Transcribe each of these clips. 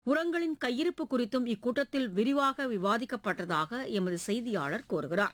உரங்களின் கையிருப்பு குறித்தும் இக்கூட்டத்தில் விரிவாக விவாதிக்கப்பட்டதாக எமது செய்தியாளர் கூறுகிறார்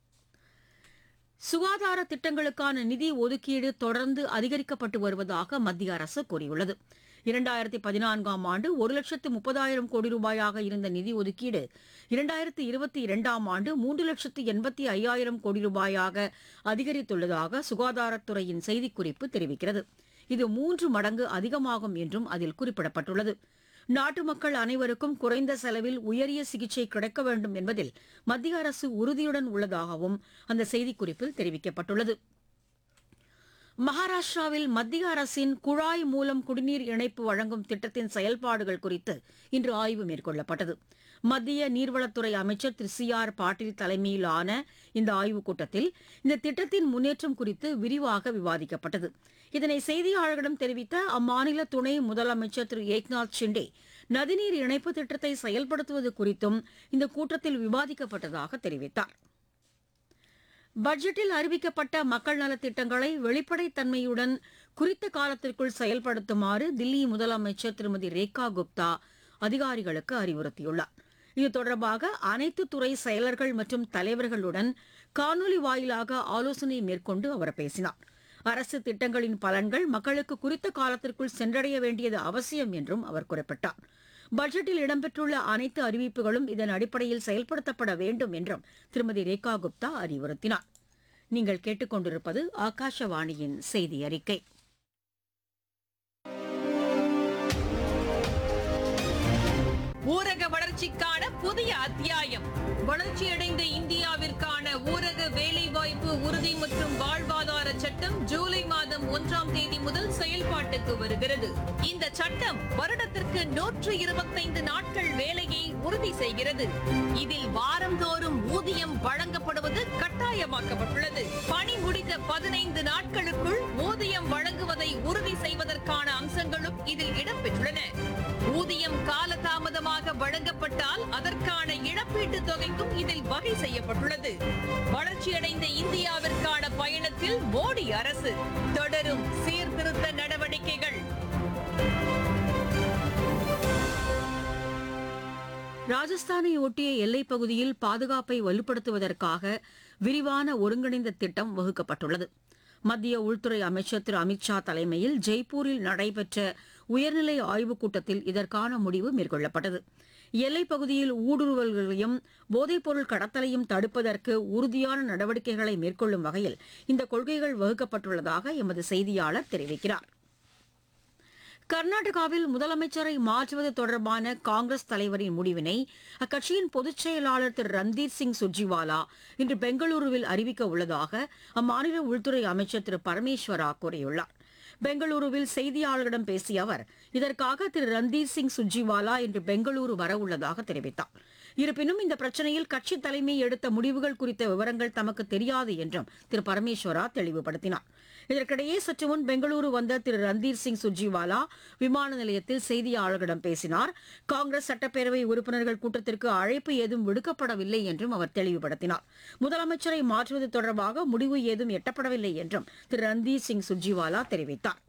சுகாதார திட்டங்களுக்கான நிதி ஒதுக்கீடு தொடர்ந்து அதிகரிக்கப்பட்டு வருவதாக மத்திய அரசு கூறியுள்ளது இரண்டாயிரத்தி பதினான்காம் ஆண்டு ஒரு லட்சத்து முப்பதாயிரம் கோடி ரூபாயாக இருந்த நிதி ஒதுக்கீடு இரண்டாயிரத்தி இருபத்தி இரண்டாம் ஆண்டு மூன்று லட்சத்து எண்பத்தி ஐயாயிரம் கோடி ரூபாயாக அதிகரித்துள்ளதாக சுகாதாரத்துறையின் செய்திக்குறிப்பு தெரிவிக்கிறது இது மூன்று மடங்கு அதிகமாகும் என்றும் அதில் குறிப்பிடப்பட்டுள்ளது நாட்டு மக்கள் அனைவருக்கும் குறைந்த செலவில் உயரிய சிகிச்சை கிடைக்க வேண்டும் என்பதில் மத்திய அரசு உறுதியுடன் உள்ளதாகவும் அந்த செய்திக்குறிப்பில் தெரிவிக்கப்பட்டுள்ளது மகாராஷ்டிராவில் மத்திய அரசின் குழாய் மூலம் குடிநீர் இணைப்பு வழங்கும் திட்டத்தின் செயல்பாடுகள் குறித்து இன்று ஆய்வு மேற்கொள்ளப்பட்டது மத்திய நீர்வளத்துறை அமைச்சர் திரு சி ஆர் பாட்டீல் தலைமையிலான இந்த ஆய்வுக் கூட்டத்தில் இந்த திட்டத்தின் முன்னேற்றம் குறித்து விரிவாக விவாதிக்கப்பட்டது இதனை செய்தியாளர்களிடம் தெரிவித்த அம்மாநில துணை முதலமைச்சர் திரு ஏக்நாத் ஷிண்டே நதிநீர் இணைப்பு திட்டத்தை செயல்படுத்துவது குறித்தும் இந்த கூட்டத்தில் விவாதிக்கப்பட்டதாக தெரிவித்தார் பட்ஜெட்டில் அறிவிக்கப்பட்ட மக்கள் நலத் திட்டங்களை வெளிப்படைத்தன்மையுடன் குறித்த காலத்திற்குள் செயல்படுத்துமாறு தில்லி முதலமைச்சர் திருமதி ரேகா குப்தா அதிகாரிகளுக்கு அறிவுறுத்தியுள்ளார் இது தொடர்பாக அனைத்து துறை செயலர்கள் மற்றும் தலைவர்களுடன் காணொலி வாயிலாக ஆலோசனை மேற்கொண்டு அவர் பேசினார் அரசு திட்டங்களின் பலன்கள் மக்களுக்கு குறித்த காலத்திற்குள் சென்றடைய வேண்டியது அவசியம் என்றும் அவர் குறிப்பிட்டார் பட்ஜெட்டில் இடம்பெற்றுள்ள அனைத்து அறிவிப்புகளும் இதன் அடிப்படையில் செயல்படுத்தப்பட வேண்டும் என்றும் திருமதி ரேகா குப்தா அறிவுறுத்தினார் நீங்கள் கேட்டுக்கொண்டிருப்பது ஆகாஷவாணியின் செய்தி அறிக்கை ஊரக வளர்ச்சிக்கான புதிய அத்தியாயம் வளர்ச்சியடைந்த இந்தியாவிற்கான ஊரக வேலைவாய்ப்பு உறுதி மற்றும் வாழ்வாதார சட்டம் ஜூலை மாதம் ஒன்றாம் தேதி முதல் செயல்பாட்டுக்கு வருகிறது இந்த சட்டம் வருடத்திற்கு நூற்று இருபத்தைந்து நாட்கள் வேலையை உறுதி செய்கிறது இதில் வாரந்தோறும் ஊதியம் வழங்கப்படுவது கட்டாயமாக்கப்பட்டுள்ளது பணி முடிந்த பதினைந்து நாட்களுக்குள் ஊதியம் வழங்குவதை உறுதி செய்வதற்கான அம்சங்களும் இதில் இடம்பெற்றுள்ளன ஊதியம் காலதாமதமாக வழங்கப்பட்டால் அதற்கான இழப்பீட்டுத் தொகைக்கும் இதில் வகை செய்யப்பட்டுள்ளது வளர்ச்சியடைந்த இந்தியாவிற்கான பயணத்தில் மோடி அரசு தொடரும் சீர்திருத்த நடவடிக்கைகள் ராஜஸ்தானை ஒட்டிய எல்லைப் பகுதியில் பாதுகாப்பை வலுப்படுத்துவதற்காக விரிவான ஒருங்கிணைந்த திட்டம் வகுக்கப்பட்டுள்ளது மத்திய உள்துறை அமைச்சர் திரு அமித்ஷா தலைமையில் ஜெய்ப்பூரில் நடைபெற்ற உயர்நிலை ஆய்வுக் கூட்டத்தில் இதற்கான முடிவு மேற்கொள்ளப்பட்டது எல்லைப் பகுதியில் ஊடுருவல்களையும் போதைப்பொருள் கடத்தலையும் தடுப்பதற்கு உறுதியான நடவடிக்கைகளை மேற்கொள்ளும் வகையில் இந்த கொள்கைகள் வகுக்கப்பட்டுள்ளதாக எமது செய்தியாளர் தெரிவிக்கிறார் கர்நாடகாவில் முதலமைச்சரை மாற்றுவது தொடர்பான காங்கிரஸ் தலைவரின் முடிவினை அக்கட்சியின் பொதுச் செயலாளர் திரு ரந்தீர் சிங் சுர்ஜிவாலா இன்று பெங்களூருவில் அறிவிக்க உள்ளதாக அம்மாநில உள்துறை அமைச்சர் திரு பரமேஸ்வரா கூறியுள்ளார் பெங்களூருவில் செய்தியாளர்களிடம் பேசிய அவர் இதற்காக திரு ரந்தீர் சிங் சுர்ஜிவாலா இன்று பெங்களூரு வரவுள்ளதாக தெரிவித்தார் இருப்பினும் இந்த பிரச்சனையில் கட்சி தலைமை எடுத்த முடிவுகள் குறித்த விவரங்கள் தமக்கு தெரியாது என்றும் திரு பரமேஸ்வரா தெளிவுபடுத்தினார் இதற்கிடையே சற்று முன் பெங்களூரு வந்த திரு ரந்தீர் சிங் சுர்ஜிவாலா விமான நிலையத்தில் செய்தியாளர்களிடம் பேசினார் காங்கிரஸ் சட்டப்பேரவை உறுப்பினர்கள் கூட்டத்திற்கு அழைப்பு ஏதும் விடுக்கப்படவில்லை என்றும் அவர் தெளிவுபடுத்தினார் முதலமைச்சரை மாற்றுவது தொடர்பாக முடிவு ஏதும் எட்டப்படவில்லை என்றும் திரு ரந்தீர் சிங் சுர்ஜிவாலா தெரிவித்தார்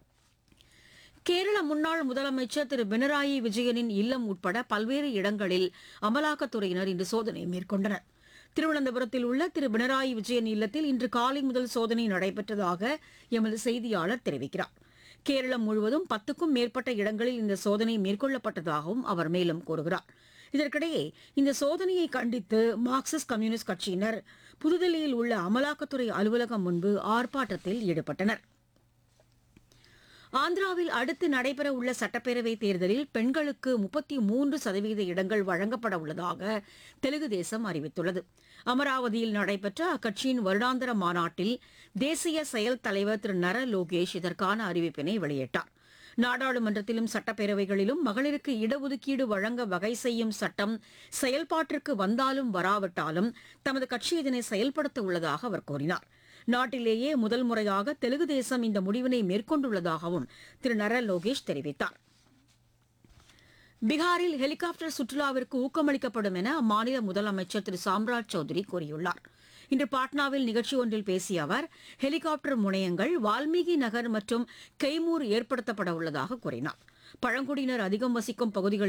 கேரள முன்னாள் முதலமைச்சர் திரு பினராயி விஜயனின் இல்லம் உட்பட பல்வேறு இடங்களில் அமலாக்கத்துறையினர் இன்று சோதனை மேற்கொண்டனர் திருவனந்தபுரத்தில் உள்ள திரு பினராயி விஜயன் இல்லத்தில் இன்று காலை முதல் சோதனை நடைபெற்றதாக எமது செய்தியாளர் தெரிவிக்கிறார் கேரளம் முழுவதும் பத்துக்கும் மேற்பட்ட இடங்களில் இந்த சோதனை மேற்கொள்ளப்பட்டதாகவும் அவர் மேலும் கூறுகிறார் இதற்கிடையே இந்த சோதனையை கண்டித்து மார்க்சிஸ்ட் கம்யூனிஸ்ட் கட்சியினர் புதுதில்லியில் உள்ள அமலாக்கத்துறை அலுவலகம் முன்பு ஆர்ப்பாட்டத்தில் ஈடுபட்டனர் ஆந்திராவில் அடுத்து நடைபெற உள்ள சட்டப்பேரவை தேர்தலில் பெண்களுக்கு முப்பத்தி மூன்று சதவீத இடங்கள் வழங்கப்பட உள்ளதாக தெலுங்கு தேசம் அறிவித்துள்ளது அமராவதியில் நடைபெற்ற அக்கட்சியின் வருடாந்திர மாநாட்டில் தேசிய செயல் தலைவர் திரு நர லோகேஷ் இதற்கான அறிவிப்பினை வெளியிட்டார் நாடாளுமன்றத்திலும் சட்டப்பேரவைகளிலும் மகளிருக்கு இடஒதுக்கீடு வழங்க வகை செய்யும் சட்டம் செயல்பாட்டிற்கு வந்தாலும் வராவிட்டாலும் தமது கட்சி இதனை செயல்படுத்த உள்ளதாக அவர் கூறினார் நாட்டிலேயே முதல் முறையாக தெலுங்கு தேசம் இந்த முடிவினை மேற்கொண்டுள்ளதாகவும் திரு நர லோகேஷ் தெரிவித்தார் பீகாரில் ஹெலிகாப்டர் சுற்றுலாவிற்கு ஊக்கமளிக்கப்படும் என அம்மாநில முதலமைச்சர் திரு சாம்ராஜ் சௌத்ரி கூறியுள்ளார் இன்று பாட்னாவில் நிகழ்ச்சி ஒன்றில் பேசிய அவர் ஹெலிகாப்டர் முனையங்கள் வால்மீகி நகர் மற்றும் கெய்மூர் ஏற்படுத்தப்பட உள்ளதாக கூறினார் பழங்குடியினர் அதிகம் வசிக்கும் பகுதிகளில்